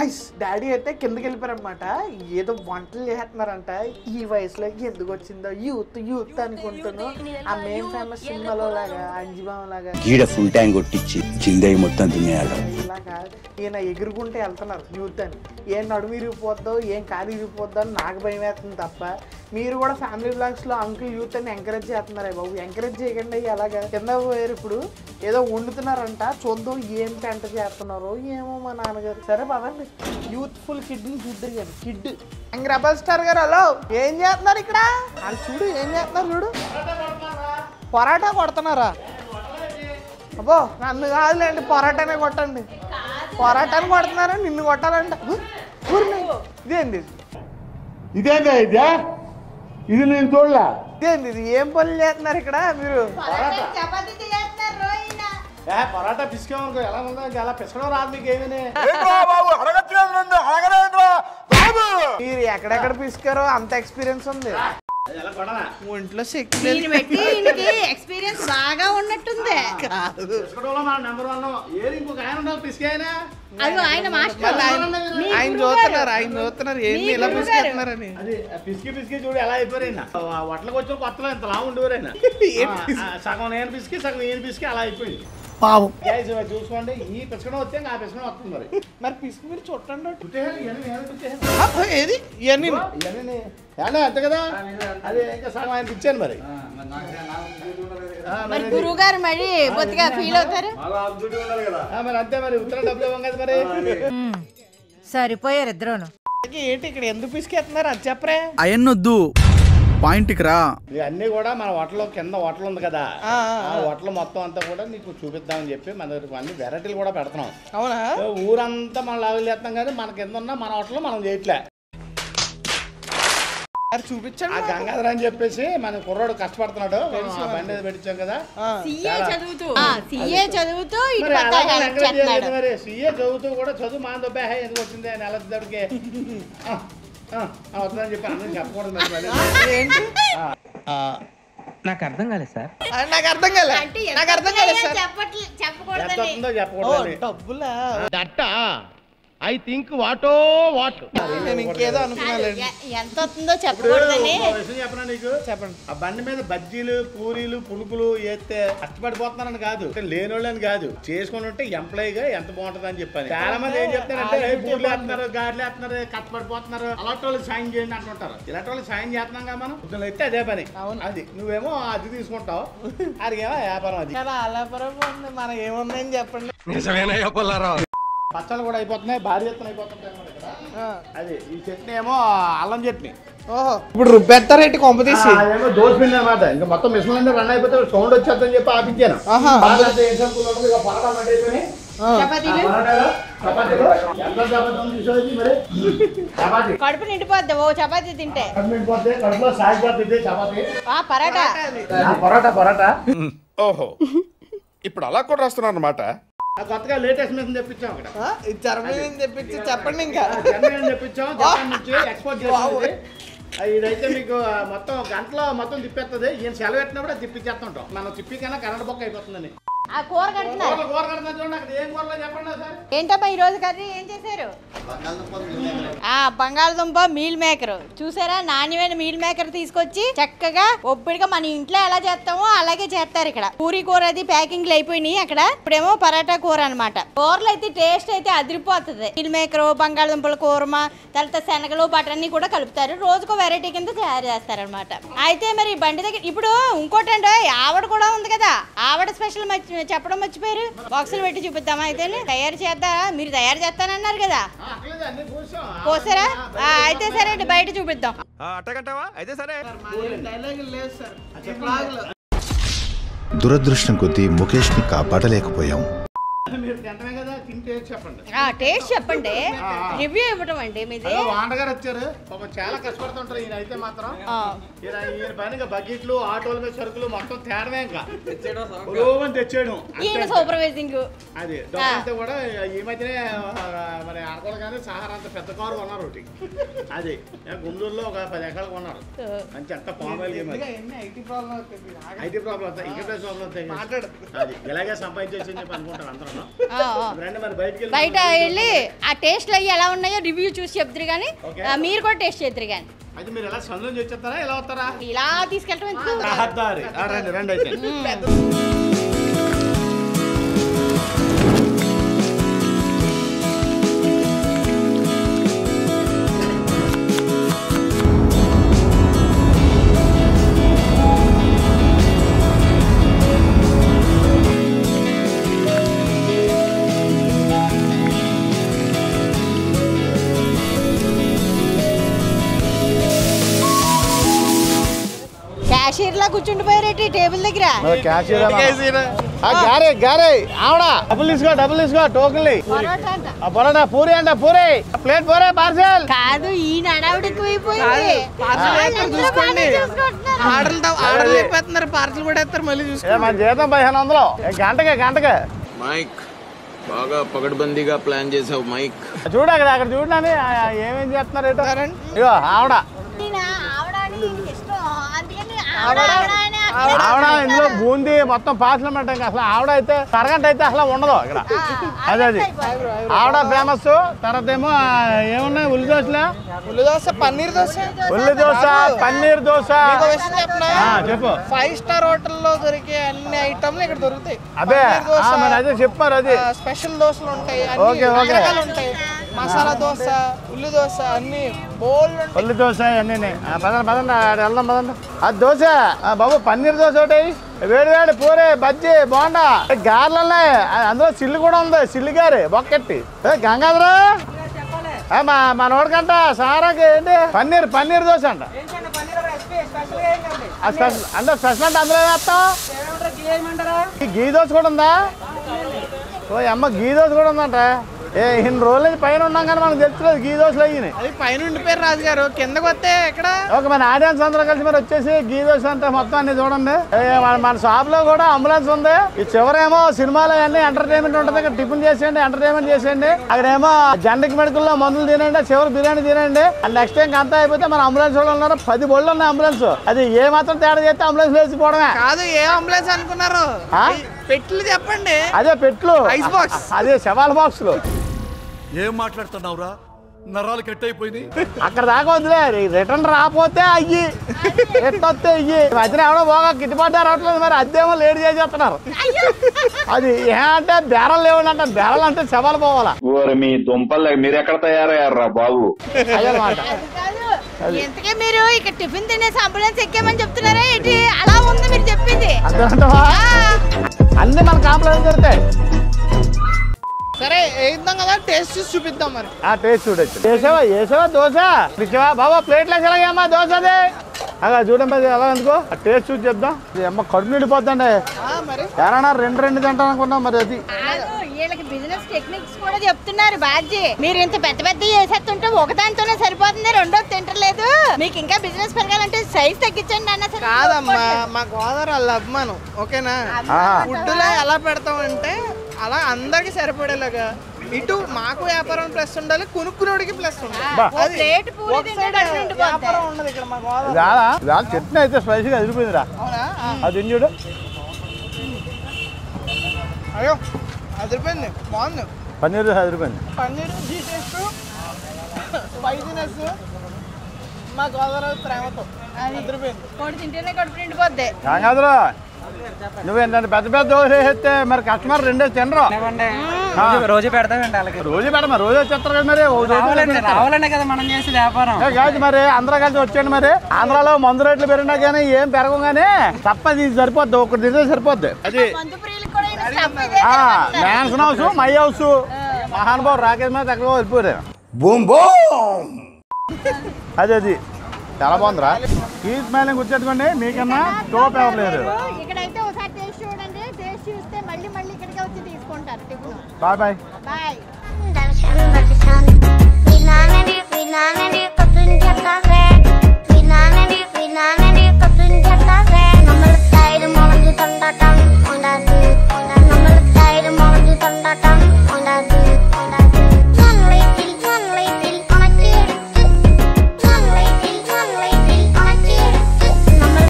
Guys daddy అయితే కిందకి వెళ్ళిపోయారనమాట ఏదో వంటలు చేస్తున్నారంట ఈ వయసులో ఎందుకు వచ్చిందో యూత్ యూత్ అనుకుంటాను ఆ మెయిన్ ఫేమస్ సినిమాలో లాగా అంజిబామ్ లాగా గీడ ఫుల్ ట్యాంక్ కొట్టించి చిందయి మొత్తం దునియాలో ఇలాగా ఈయన ఎగురుకుంటే వెళ్తున్నారు యూత్ అని ఏం నడుము ఇరిగిపోద్దో ఏం కాలు ఇరిగిపోద్దో అని నాకు భయం వేస్తుంది తప్ప మీరు కూడా ఫ్యామిలీ బ్లాగ్స్ లో అంకుల్ యూత్ అని ఎంకరేజ్ చేస్తున్నారే బాబు ఎంకరేజ్ చేయకండి అలాగా కింద పోయారు ఇప్పుడు ఏదో వండుతున్నారంట చూద్దాం ఏం పెంట చేస్తున్నారో ఏమో మా నాన్నగారు సరే పదండి యూత్ఫుల్ కిడ్ ని చూద్దరు కానీ కిడ్ రెబల్ స్టార్ గారు హలో ఏం చేస్తున్నారు ఇక్కడ వాళ్ళు చూడు ఏం చేస్తున్నారు చూడు పొరాటా కొడుతున్నారా అబ్బో నన్ను కాదులేండి పొరాటానే కొట్టండి పొరాటాని కొడుతున్నారా నిన్ను కొట్టాలంట ఊ, ఊరిని. ఇదేంది ఇది? ఇదేందా ఇదే ఇది నేను చూడలే ఇదేంది ఇది ఏం పనులు చేస్తున్నారు ఇక్కడ మీరు చపాతీ చేస్తున్నారు రోయిన ఏ పరాటా పిసికామనుకో ఎలా ఉందో ఇంకా అలా పిసకడం రాదు మీకు ఏమీ మీరు ఎక్కడెక్కడ పిసుకారో అంత ఎక్స్పీరియన్స్ ఉంది ఎలా కొడనా ఒంట్లో శక్తి దీన్ని పెట్టి ఈయనకి ఎక్స్పీరియన్స్ బాగా ఉన్నట్టుంది పిసకడంలో మన నెంబర్ వన్ ఏది ఇంకొక ఆయన ఉన్నారు పిసికాయనా అది ఆయన మాస్టర్ మళ్ళీ ఆయన మీ ఆయన గురువు చూస్తున్నారు గారు. ఆయన చూస్తున్నారు ఏంటి మీ ఇలా గురువు పిసుకెత్తున్నారని అది ఆ పిసికి పిసికి చూడు ఎలా అయిపోయారైనా వట్లకు వచ్చిన కొత్తలో ఇంత లా ఉండేవారైనా సగం నేను పిసికి సగం నేను పిసికి అలా అయిపోయింది పావు Guys, ఇవి చూసుకోండి ఈ పిసకడం వస్తే ఇంకా ఆ పిసకడం వస్తుంది మరి మరి పిసుకు మీరు చుట్టండి చుట్టేయాలి, ఇవన్నీ నేను చుట్టేయాలి. అబ్బో, ఏది ఇవన్నీ ఇవన్నీ ఏనా అంతే కదా అదే ఇంకా సగం ఆయనకి ఇచ్చాను మరి ఆ, మరి మరి గురువు గారు మరి బొత్తిగా ఫీల్ అవుతారు ఆ, మరి అంతే మరి ఉత్తరం డబ్బులు ఇవ్వం కదా మరి సరిపోయారు ఇద్దరును ఏంటి ఇక్కడ ఎందుకు పిసుకెత్తున్నారు అది చెప్పరే అయన్నొద్దు పాయింట్కి రా ఇవన్నీ కూడా మన హోటల్లో కింద హోటల్ ఉంది కదా ఆ, ఆ, ఆ హోటల్ మొత్తం అంతా కూడా నీకు చూపిద్దామని చెప్పి మన దగ్గర అన్ని వెరైటీలు కూడా పెడుతున్నాం అవునా ఏ, ఊరంతా మనం లాగులు చేస్తాం కానీ మన కింద ఉన్న మన హోటల్లో మనం చేయట్లే అది చూపించండి ఆ గంగాధర్ అని చెప్పేసి మన కుర్రాడు కష్టపడుతున్నాడు ఆ బండి మీద పెట్టించాం కదా ఆ. సిఏ చదువుతూ సిఏ చదువుతూ ఇటు మరి పక్క అలాగే help ఎంకరేజ్ చేయాలి చేస్తున్నాడు మరి సీఏ చదువుతూ కూడా చదువు మా దొబ్బే హై ఎందుకు వచ్చింది నెలద్దడికి అవుతుందని చెప్పి అందరం చెప్పకూడదు మరి మళ్ళీ. ఏంటి నాకు అర్థం కాలేదు సార్ ఆ, నాకు అర్థం కాలే అంటే నాకు అర్థం కాలేదు సార్ చెప్పట్లే ఎంత చెప్పకూడదని వస్తుందో ఓ చెప్పకూడదు డబ్బులా దట్ట ఐ థింక్ వాటో వాట్ నేను ఇంకేదో అనుకున్నాలేండి ఎ- ఎంత వస్తుందో చెప్పకూడదని విషయం చెప్పనా నీకు చెప్పండి ఆ బండి మీద బజ్జీలు పూరీలు పులుకులు వేస్తే కష్టపడిపోతున్నానని కాదు అంటే లేనోళ్ళని కాదు చేసుకుని ఉంటే ఎంప్లాయ్ గా ఎంత బాగుంటుంది అని చెప్పాను చాలా మంది ఏం చెప్తారంటే "ఏ, బూట్లు వేస్తున్నారు గాడ్లు వేస్తున్నారు కష్టపడిపోతున్నారు అలాంటి వాళ్ళకి సాయం చేయండి అంటుంటారు ఇలాంటి వాళ్ళకి సాయం చేస్తున్నాం కదా మనం పొద్దున్న అయితే అదే పని అవును. అది నువ్వేమో అది తీసుకుంటావు అడిగేమో వ్యాపారం అది చాలా అలాపరం ఉంది మనకి ఏముందని చెప్పండి పచ్చళ్ళు కూడా అయిపోతున్నాయి భారీ ఎత్తున అయిపోతుంటాయి అన్నమాట ఇక్కడ. ఆ, అది ఈ చట్నీ ఏమో అల్లం చట్నీ ఓహో ఇప్పుడు రుబ్బెత్తారేంటి కొంప తీసి అదేమో దోశ పిండి అనమాట ఇంకా మొత్తం మిషన్ అన్ని రన్ అయిపోతే సౌండ్ వచ్చేద్దని చెప్పి ఆపించాను ఆహా. బాగా అంతే ఏం సంపులు ఉంటుంది, ఇక పరోటా మండేసుకొని, ఆ, చపాతీలు ఆ పరోటాలు, చపాతీలు, ఎంత చపాతీ ఉంది చూసేది మరి చపాతీ కడుపు నిండిపోద్ది ఓ చపాతీ తింటే కడుపు నిండిపోతే కడుపులో సాగిపోతే ఇదే చపాతీ ఆ పరాటా ఆ, పరోటా పరోటా ఓహో ఇప్పుడు అలా కూడా రాస్తున్నారు అనమాట ఆ కొత్తగా లేటెస్ట్ మిషన్ తెప్పించాం అక్కడ ఆ, ఇది జర్మనీ నుంచి తెప్పించి చెప్పండి ఇంకా ఆ, జర్మనీ తెప్పించాం జపాన్ నుంచి ఎక్స్పోర్ట్ చేసింది ఆ, ఇదైతే మీకు ఆ, మొత్తం గంటలో మొత్తం తిప్పేస్తుంది ఈయన సెలవు పెట్టినప్పుడు అది తిప్పించేస్తుంటాం మనం తిప్పి కన్నా కరెంట్ బొక్క అయిపోతుందని ఆ కూర కడుతున్నారు కూరలు కూర కడతా చూడండి అక్కడ ఏం కూరలో చెప్పండి సార్ ఏంటమ్మా ఈ రోజు కర్రీ ఏం చేశారు ఆ బంగాళదుంప మీల్ మేకర్ చూసారా నాణ్యమైన మీల్ మేకర్ తీసుకొచ్చి చక్కగా ఒప్పిడిగా మన ఇంట్లో ఎలా చేస్తామో అలాగే చేస్తారు ఇక్కడ పూరి కూర అది ప్యాకింగ్లు అయిపోయినాయి అక్కడ ఇప్పుడేమో పరాటా కూర అన్నమాట కూరలు అయితే టేస్ట్ అయితే అదిరిపోతుంది మీల్ మేకర్ బంగాళదుంపల కూరమ తర్వాత శనగలు బటర్ని కూడా కలుపుతారు రోజుకో వెరైటీ కింద తయారు చేస్తారనమాట అయితే మరి ఈ బండి దగ్గర ఇప్పుడు ఇంకోటండి ఆవిడ కూడా ఉంది కదా ఆవిడ స్పెషల్ మర్చి చెప్పడం మర్చిపోయారు బాక్సులు పెట్టి చూపిద్దామా అయితే తయారు చేద్దా మీరు తయారు చేస్తానన్నారు కదా అట్లేదు అన్ని కూర్చోం పోసారా ఆ, అయితే సరే అండి బయట చూపిద్దాం అట్టగంటావా అయితే సరే డైలాగ్ లేదు సార్ ఈ బ్లాగ్లో. దురదృష్టం కొద్దీ ముఖేష్ని కాపాడలేకపోయాం మీరు తింటమే కదా తింటే చెప్పండి ఆ టేస్ట్ చెప్పండి రివ్యూ ఇవ్వటం అండి మీది హలో వాండగారు వచ్చారు పాపం చాలా కష్టపడుతుంటారు ఈయన అయితే మాత్రం ఆ, ఈయన ఈయన పైన బకెట్లు ఆటోల మీద సరుకులు మొత్తం తేడమే ఇంకా రోమని తెచ్చేయడం ఈయన అంతే. సూపర్వైజింగ్ అది డబ్బులంతా కూడా ఈ మధ్యనే ఆ, మరి అనుకోవాలి కానీ సహారా అంత పెద్ద కారు కొన్నారు ఒకటి అది ఏ, గుంటూరులో ఒక పది ఎకరాలు కొన్నారు మంచి అంత పామాయిల్ గేమ్ ఇంకా ఎన్ని ఐటీ ప్రాబ్లం అవుతుంది ఆగండి. ఐటీ ప్రాబ్లం వస్తాయి ఇంకా ప్రాబ్లం వస్తాయి మాట్లాడు. అది ఇలాగే సంపాదించేసి చెప్పి అనుకుంటారు అందరూ చేస్తున్నాం ఆ, ఆ. రండి మరి బయటికి వెళ్ళి బయట వెళ్ళి ఆ టేస్ట్లు అయ్యి ఎలా ఉన్నాయో రివ్యూ చూసి చెప్తారు కానీ Okay. ఆ, మీరు కూడా టేస్ట్ చేద్దరు కానీ అయితే మీరు ఎలా సందులో నుంచి వచ్చేస్తారా ఎలా వస్తారా ఇలా తీసుకెళ్ళటం ఎందుకు రహదారి ఆ, రండి రండి అయితే క్యాషియర్ లా కూర్చుండిపోయారేటి టేబుల్ దగ్గర గారే గారే ఆవిడ డబ్బులు తీసుకో డబ్బులు తీసుకో టోకెన్లు పరోటా అంట. ఆ పొరడా పూరి అంట పూరి ప్లేట్ పూరే పార్సల్ కాదు ఈ నడవడి ఎక్కువైపోయింది వాళ్ళందరూ బాగానే చూసుకుంటున్నారు. ఆర్డర్లు ఆర్డర్లు అయిపోతున్నారు పార్సల్ కూడా వేస్తారు మళ్ళీ చూసుకో ఏ, మన జీతం పదిహేను వందలు ఏ, గంటకే గంటకే మైక్ బాగా పకడ్బందీగా ప్లాన్ చేసావు మైక్ చూడు అక్కడ అక్కడ చూడండి ఏమేం చేస్తున్నారు ఏంటో ఇగో ఆవిడ ఈయన ఆవిడ అంటే ఈయనకి ఇష్టం. అందుకని ఆవిడ, ఆవిడ అని అంటారు. ఆవిడ ఇందులో బూందీ మొత్తం పాసలు అన్నమాట ఇంకా అసలు ఆవిడ అయితే అరగంట అయితే అసలు ఉండదు ఇక్కడ ఆ, అదే అది అయిపోయింది. ఆవిడ ఫేమస్ తర్వాత ఏమో ఆ, ఏమున్నాయి ఉల్లి దోశలు ఉల్లి దోశ పన్నీర్ దోశ ఉల్లి దోశ పన్నీర్ దోశ ఇంకో విషయం చెప్పనా ఆ, చెప్పు ఫైవ్ స్టార్ హోటల్లో దొరికే అన్ని ఐటమ్లు ఇక్కడ దొరుకుతాయి అదే పన్నీర్ దోశ, ఆ, మరి అదే చెప్పారు అది ఆ, స్పెషల్ దోశలు ఉంటాయి ఓకే, అన్ని ఓకే. రకరకాలు ఉంటాయి మసాలా దోశ ఉల్లి దోశ అన్ని బోల్డ్ ఉంటాయి ఉల్లి దోశ అన్నీ పదండి పదండి ఆడ వెళ్దాం పదండి అది దోశ ఆ, బాబు పన్నీర్ దోశ ఒకటి వేడి వేడి పూరే బజ్జీ బోండా గారెలు ఉన్నాయి ఆ, అందులో సిల్లు కూడా ఉంది సిల్లు గారి బొక్కెట్టి ఏ, గంగాధర ఏ, మా మా నోడికంట సారాకి ఏంటి పన్నీర్ పన్నీర్ దోశ అంట ఆ స్పెషల్ అంటే స్పెషల్ అంటే అందులో వేస్తాం ఈ గీ దోశ కూడా ఉందా ఓ ఈ అమ్మ గీ దోశ కూడా ఉందంట ఏ ఇన్ని రోజుల నుంచి పైన ఉన్నాం కానీ మనకు తెలుసుకోలేదు గీ దోశలు అయ్యి అది పైన ఉండిపోయారు రాజు గారు కిందకు వస్తే ఎక్కడ ఓకే మన ఆడియన్స్ అందరూ కలిసి మరి వచ్చేసి గీ దోశ అంటే మొత్తం అన్ని చూడండి ఏ, మన- మన షాప్ లో కూడా అంబులెన్స్ ఉంది ఈ చివరేమో సినిమాలు అన్ని ఎంటర్టైన్మెంట్ ఉంటుంది ఇక్కడ టిఫిన్ చేసేయండి ఎంటర్టైన్మెంట్ చేసేయండి అక్కడేమో జండకి మెడికల్ లో మందులు తినండి చివరి బిర్యానీ తినండి నెక్స్ట్ టైం అంతా అయిపోతే మన అంబులెన్స్ వాళ్ళు ఉన్నారు పది బొళ్ళు ఉన్నాయి అంబులెన్స్ అది ఏ మాత్రం తేడా చేస్తే అంబులెన్స్ వేసిపోవడమే కాదు ఏ అంబులెన్స్ అనుకున్నారు ఆ? పెట్లు చెప్పండి అదే పెట్లు Ice box. అదే శవాల బాక్సులు ఏం మాట్లాడుతున్నావురా నరాలు కట్ అయిపోయినాయి అక్కడ దాకా వదిలే రిటర్న్ రాకపోతే అయ్యి ఎట్టొస్తే అయ్యి ఈ మధ్యన ఎవడో బాగా గిట్టుబాటు రావట్లేదు మరి అదేమో లేట్ చేసేస్తున్నారు అది ఏమంటే బేరలు లేవంటే బేరలు అంటే శవాలు పోవాలా ఓరి మీ దుంపలు మీరు ఎక్కడ తయారయ్యారా బాబు అదనమాట అది కాదు ఎంతకే మీరు ఇక్కడ టిఫిన్ తినేసి అంబులెన్స్ ఎక్కామని చెప్తున్నారా ఏంటి అలా ఉంది మీరు చెప్పింది అర్థమంటావా అన్ని మన కాంప్లైంట్ దొరుకుతాయి సరే వేద్దాం కదా టేస్ట్ చూసి చూపిద్దాం మరి ఆ టేస్ట్ చూడొచ్చు వేసావా వేసావా దోశ ఇచ్చావా బాబా ప్లేట్లో ఎలాగేమ్మా దోశ అది అలా చూడండి అది ఎలా ఎందుకో ఆ టేస్ట్ చూసి చెప్దాం ఇది అమ్మ కడుపు నిండిపోద్దండి ఆ, మరి ఎవరన్నా రెండు రెండు తింటాను అనుకున్నాం మరి అది కాదు, వీళ్ళకి బిజినెస్ టెక్నిక్స్ కూడా చెప్తున్నారు బాజీ మీరు ఇంత పెద్ద పెద్ద చేసేస్తుంటే ఒకదానితోనే సరిపోతుంది రెండోది తింటలేదు మీకు ఇంకా బిజినెస్ పెరగాలంటే సైజ్ తగ్గించండి అన్న సరే కాదమ్మా మా గోదావరి వాళ్ళ అభిమానం ఓకేనా ఆ. ఫుడ్లో ఎలా పెడతామంటే అలా అందరికి సరిపడేలాగా ఇటు మాకు వ్యాపారం ప్లస్ ఉండాలి కొనుక్కునేవాడికి ప్లస్ ఉండాలి బా. ఓ ప్లేట్ పూరి ఒక తింటే సైడ్ కడుపు నిండిపోద్ది. వ్యాపారం ఉండదు ఇక్కడ మా గోదావరి ఇదా ఇదా చట్నీ అయితే స్పైసీగా అదిరిపోయిందిరా అవునా ఆ. అది తిని చూడు అయ్యో అదిరిపోయింది బాగుంది పన్నీర్ దోశ అదిరిపోయింది పన్నీర్ ఘీ టేస్ట్ స్పైసీనెస్ మా గోదావరి ప్రేమతో అదిరిపోయింది కోడి తింటేనే కడుపు నిండిపోద్ది కాదు నువ్వు ఏంటంటే పెద్ద పెద్ద దోశ వేస్తే మరి కస్టమర్ రెండే తినరు ఆ. రోజు పెడతామండి అలాగే రోజు పెట్ట రోజు వచ్చేస్తారు కదా మరి ఓ రోజు రావాలండి పెడతారు. రావాలనే కదా మనం చేసే వ్యాపారం ఏ కాదు మరి అందరూ కలిసి వచ్చేయండి మరి ఆంధ్రాలో మందు రేట్లు పెరిగినా కానీ ఏం పెరగం కానీ తప్పది ఇది సరిపోద్ది ఒకటి తింటే సరిపోద్ది అది మందు ప్రియులకు కూడా ఈయన స్టఫ్ ఇదే ఆ, సరిపోతుంది. మ్యాన్సన్ హౌస్ మై హౌస్ మహానుభావు రాకేష్ మీద ఎక్కడికో వెళ్ళిపోయారు బూమ్ బూమ్ అది అది చాలా బాగుందిరా ఈ స్మైలింగ్ వచ్చేట్టుకోండి మీకన్నా టోప్ ఎవరు లేరు ఇక్కడైతే ఒకసారి టేస్ట్ చూడండి టేస్ట్ చూస్తే మళ్ళీ మళ్ళీ ఇక్కడికే వచ్చి తీసుకుంటారు టిఫిన్ బాయ్ బాయ్ బాయ్ దర్శనం దర్శనం మీ నాన్నది మీ నాన్నది